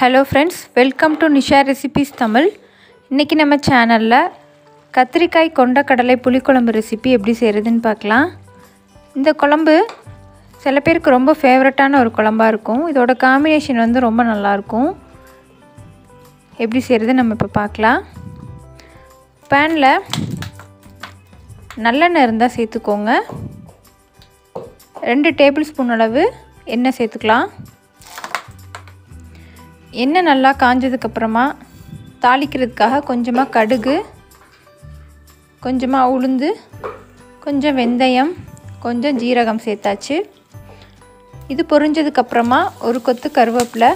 hello friends welcome to Nisha recipes Tamil இன்றைக்கி நம்ம சேனலில் கத்திரிக்காய் கொண்டக்கடலை புளிக்குழம்பு ரெசிபி எப்படி செய்கிறதுன்னு பார்க்கலாம் இந்த குழம்பு சில பேருக்கு ரொம்ப ஃபேவரட்டான ஒரு குழம்பாக இருக்கும் இதோட காம்பினேஷன் வந்து ரொம்ப நல்லாயிருக்கும் எப்படி செய்கிறது நம்ம இப்போ பார்க்கலாம் பேனில் நல்லெண்ணெய் இருந்தால் சேர்த்துக்கோங்க ரெண்டு டேபிள் ஸ்பூன் அளவு எண்ணெய் சேர்த்துக்கலாம் எண்ணெய் நல்லா காஞ்சதுக்கப்புறமா தாளிக்கிறதுக்காக கொஞ்சமாக கடுகு கொஞ்சமாக உளுந்து கொஞ்சம் வெந்தயம் கொஞ்சம் ஜீரகம் சேர்த்தாச்சு இது பொரிஞ்சதுக்கப்புறமா ஒரு கொத்து கருவேப்பிலை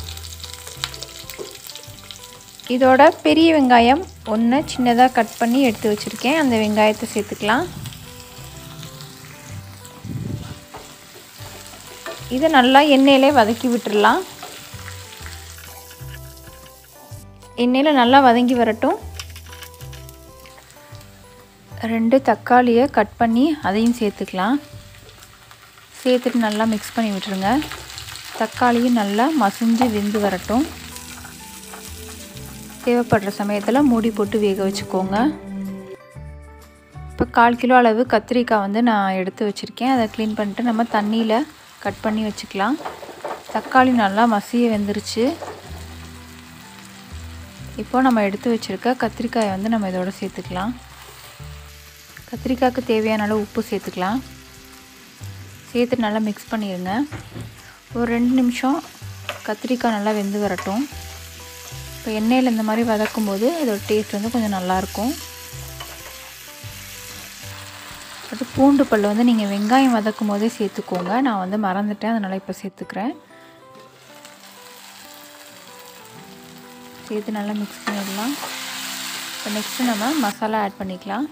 இதோட பெரிய வெங்காயம் ஒன்று சின்னதாக கட் பண்ணி எடுத்து வச்சுருக்கேன் அந்த வெங்காயத்தை சேர்த்துக்கலாம் இதை நல்லா எண்ணெயிலே வதக்கி விட்டுடலாம் எண்ணெயில் நல்லா வதங்கி வரட்டும் ரெண்டு தக்காளியை கட் பண்ணி அதையும் சேர்த்துக்கலாம் சேர்த்துட்டு நல்லா மிக்ஸ் பண்ணி விட்டுருங்க தக்காளியும் நல்லா மசிஞ்சு வெந்து வரட்டும் தேவைப்படுற சமயத்தில் மூடி போட்டு வேக வச்சுக்கோங்க இப்போ கால் கிலோ அளவு கத்திரிக்காய் வந்து நான் எடுத்து வச்சுருக்கேன் அதை க்ளீன் பண்ணிட்டு நம்ம தண்ணியில் கட் பண்ணி வச்சுக்கலாம் தக்காளி நல்லா மசிய வெந்துருச்சு இப்போ நம்ம எடுத்து வச்சுருக்க கத்திரிக்காயை வந்து நம்ம இதோட சேர்த்துக்கலாம் கத்திரிக்காய்க்கு தேவையான அளவு உப்பு சேர்த்துக்கலாம் சேர்த்து நல்லா மிக்ஸ் பண்ணிடுங்க ஒரு ரெண்டு நிமிஷம் கத்திரிக்காய் நல்லா வெந்து வரட்டும் இப்போ எண்ணெயில் இந்த மாதிரி வதக்கும் போது இதோட டேஸ்ட் வந்து கொஞ்சம் நல்லாயிருக்கும் அது பூண்டு பல் வந்து நீங்கள் வெங்காயம் வதக்கும் போதே சேர்த்துக்கோங்க நான் வந்து மறந்துட்டேன் அதனால் இப்போ சேர்த்துக்கிறேன் சேர்த்து நல்லா மிக்ஸ் பண்ணிடலாம் இப்போ நெக்ஸ்ட்டு நம்ம மசாலா ஆட் பண்ணிக்கலாம்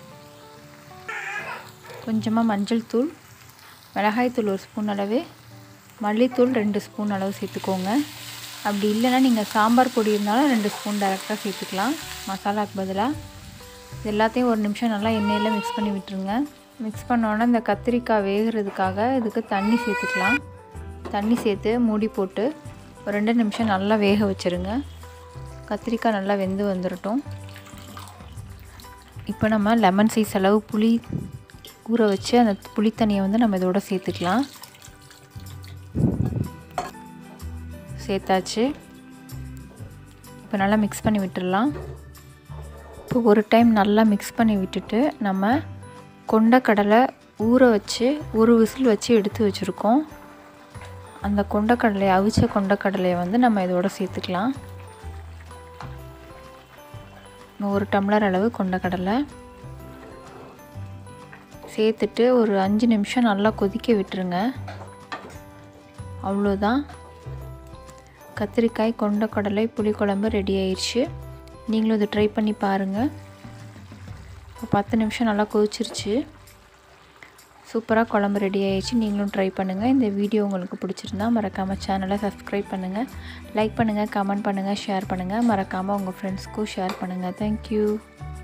கொஞ்சமாக மஞ்சள் தூள் மிளகாய் தூள் ஒரு ஸ்பூன் அளவு மல்லித்தூள் ரெண்டு ஸ்பூன் அளவு சேர்த்துக்கோங்க அப்படி இல்லைன்னா நீங்கள் சாம்பார் பொடி இருந்தாலும் ரெண்டு ஸ்பூன் டேரெக்டாக சேர்த்துக்கலாம் மசாலாவுக்கு பதிலாக இது எல்லாத்தையும் ஒரு நிமிஷம் நல்லா எண்ணெயில் மிக்ஸ் பண்ணி விட்டுருங்க மிக்ஸ் பண்ணோன்னே இந்த கத்திரிக்காய் வேகிறதுக்காக இதுக்கு தண்ணி சேர்த்துக்கலாம் தண்ணி சேர்த்து மூடி போட்டு ஒரு ரெண்டு நிமிஷம் நல்லா வேக வச்சுருங்க கத்திரிக்காய் நல்லா வெந்து வந்துடட்டும் இப்போ நம்ம லெமன் சைஸ் அளவு புளி ஊற வச்சு அந்த புளி தண்ணியை வந்து நம்ம இதோட சேர்த்துக்கலாம் சேர்த்தாச்சு இப்போ நல்லா மிக்ஸ் பண்ணி விட்டுடலாம் இப்போ ஒரு டைம் நல்லா மிக்ஸ் பண்ணி விட்டுட்டு நம்ம கொண்டக்கடலை ஊற வச்சு ஒரு விசில் வச்சு எடுத்து வச்சுருக்கோம் அந்த கொண்டக்கடலை அவிச்ச கொண்டக்கடலையை வந்து நம்ம இதோட சேர்த்துக்கலாம் ஒரு டம்ளர் அளவு கொண்டக்கடலை சேர்த்துட்டு ஒரு அஞ்சு நிமிஷம் நல்லா கொதிக்க விட்டுருங்க அவ்வளோதான் கத்திரிக்காய் கொண்டக்கடலை புளிக்குழம்பு ரெடி ஆயிடுச்சு நீங்களும் இதை ட்ரை பண்ணி பாருங்கள் இப்போ பத்து நிமிஷம் நல்லா கொதிச்சிருச்சு சூப்பராக குழம்பு ரெடி ஆயிடுச்சு நீங்களும் ட்ரை பண்ணுங்கள் இந்த வீடியோ உங்களுக்கு பிடிச்சிருந்தா மறக்காமல் சேனலை சப்ஸ்கிரைப் பண்ணுங்கள் லைக் பண்ணுங்கள் கமெண்ட் பண்ணுங்கள் ஷேர் பண்ணுங்கள் மறக்காமல் உங்கள் ஃப்ரெண்ட்ஸ்க்கும் ஷேர் பண்ணுங்கள் தேங்க்யூ